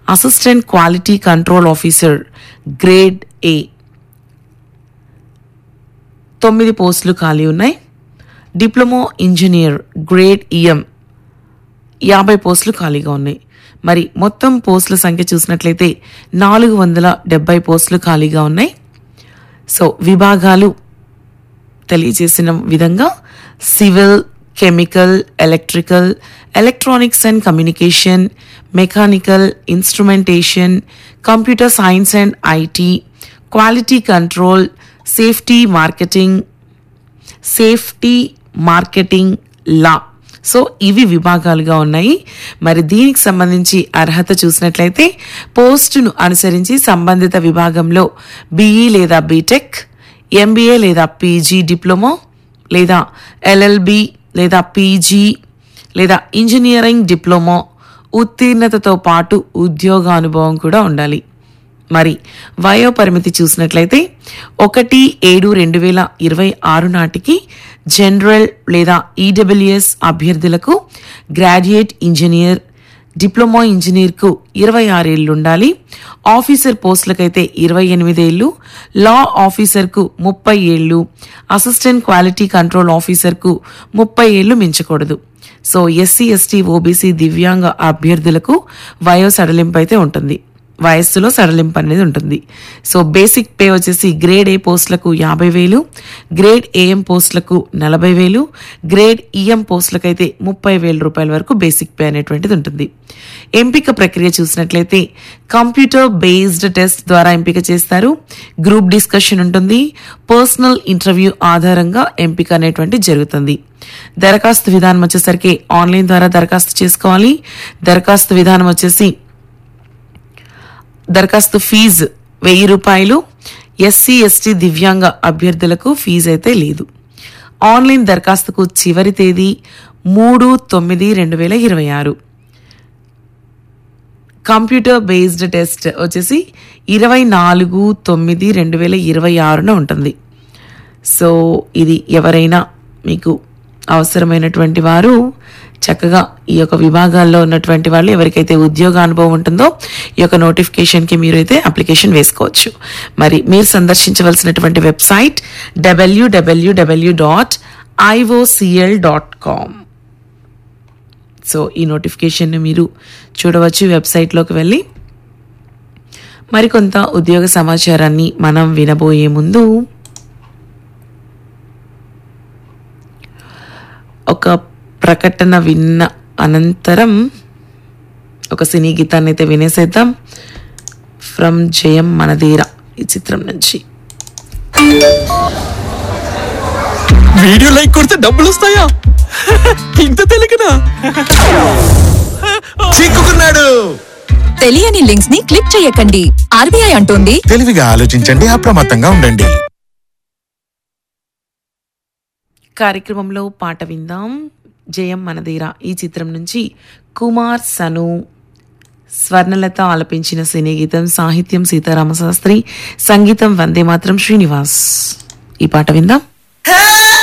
assistant quality control officer grade A తొమ్మిది పోస్టులు ఖాళీ ఉన్నాయి డిప్లొమో ఇంజనీర్ గ్రేడ్ ఈఎం యాభై పోస్టులు ఖాళీగా ఉన్నాయి మరి మొత్తం పోస్టుల సంఖ్య చూసినట్లయితే నాలుగు వందల డెబ్బై పోస్టులు ఖాళీగా ఉన్నాయి సో విభాగాలు తెలియజేసిన విధంగా civil chemical electrical electronics and communication mechanical instrumentation computer science and IT quality control safety marketing safety marketing law so ఇవి విభాగాలుగా ఉన్నాయి మరి దీనికి సంబంధించి అర్హత చూసినట్లయితే పోస్టును అనుసరించి సంబంధిత విభాగంలో బీఈ లేదా బీటెక్ ఎంబీఏ లేదా పీజీ డిప్లొమా లేదా ఎల్ఎల్బి లేదా పీజీ లేదా ఇంజనీరింగ్ డిప్లొమా ఉత్తీర్ణతతో పాటు ఉద్యోగ అనుభవం కూడా ఉండాలి మరి వయో పరిమితి చూసినట్లయితే ఒకటి ఏడు రెండు వేల ఇరవై ఆరు నాటికి జనరల్ లేదా ఈడబ్ల్యూఎస్ అభ్యర్థులకు గ్రాడ్యుయేట్ ఇంజనీర్ డిప్లొమా ఇంజనీర్కు ఇరవై ఆరేళ్లు ఉండాలి ఆఫీసర్ పోస్టులకైతే ఇరవై ఎనిమిదేళ్లు లా ఆఫీసర్కు ముప్పై ఏళ్ళు అసిస్టెంట్ క్వాలిటీ కంట్రోల్ ఆఫీసర్కు ముప్పై ఏళ్లు మించకూడదు సో ఎస్సీ ఎస్టీ ఓబీసీ దివ్యాంగ అభ్యర్థులకు వయో సడలింపు అయితే ఉంటుంది వయస్సులో సడలింపు అనేది ఉంటుంది సో బేసిక్ పే వచ్చేసి గ్రేడ్ ఏ పోస్టులకు యాభై వేలు గ్రేడ్ ఏఎం పోస్టులకు నలభై వేలు గ్రేడ్ ఈఎం పోస్టులకు అయితే ముప్పై వేల రూపాయల వరకు బేసిక్ పే అనేటువంటిది ఉంటుంది ఎంపిక ప్రక్రియ చూసినట్లయితే కంప్యూటర్ బేస్డ్ టెస్ట్ ద్వారా ఎంపిక చేస్తారు గ్రూప్ డిస్కషన్ ఉంటుంది పర్సనల్ ఇంటర్వ్యూ ఆధారంగా ఎంపిక అనేటువంటి జరుగుతుంది దరఖాస్తు విధానం వచ్చేసరికి ఆన్లైన్ ద్వారా దరఖాస్తు చేసుకోవాలి దరఖాస్తు విధానం వచ్చేసి దరఖాస్తు ఫీజు వెయ్యి రూపాయలు ఎస్సీ ఎస్టీ దివ్యాంగ అభ్యర్థులకు ఫీజు అయితే లేదు ఆన్లైన్ దరఖాస్తుకు చివరి తేదీ మూడు తొమ్మిది రెండు వేల ఇరవై ఆరు కంప్యూటర్ బేస్డ్ టెస్ట్ వచ్చేసి ఇరవై నాలుగు తొమ్మిది రెండు వేల ఇరవై ఆరున ఉంటుంది సో ఇది ఎవరైనా మీకు అవసరమైనటువంటి వారు చక్కగా ఈ యొక్క విభాగాల్లో ఉన్నటువంటి వాళ్ళు ఎవరికైతే ఉద్యోగ అనుభవం ఉంటుందో ఈ యొక్క నోటిఫికేషన్కి మీరు అయితే అప్లికేషన్ వేసుకోవచ్చు మరి మీరు సందర్శించవలసినటువంటి website WWW dot IOCL dot com so ఈ నోటిఫికేషన్ని మీరు చూడవచ్చు వెబ్సైట్లోకి వెళ్ళి మరికొంత ఉద్యోగ సమాచారాన్ని మనం వినబోయే ముందు ఒక ప్రకటన విన్న అనంతరం ఒక సినీ గీతాన్ని అయితే వినేసేద్దాం ఫ్రమ్ జయం మనదీర ఈ చిత్రం నుంచి వీడియో లైక్ కొడితే డబ్బులు వస్తాయా ఇంత తెలియకనా చిక్కుకున్నాడు తెలియని లింక్స్ ని క్లిక్ చేయకండి ఆర్బీఐ అంటోంది తెలివిగా ఆలోచించండి అప్రమత్తంగా ఉండండి కార్యక్రమంలో పాట విందాం జయం మనదీర ఈ చిత్రం నుంచి కుమార్ సను స్వర్ణలత ఆలపించిన సినీ గీతం సాహిత్యం సీతారామ శాస్త్రి సంగీతం వందే మాత్రం శ్రీనివాస్ ఈ పాట విందాం హే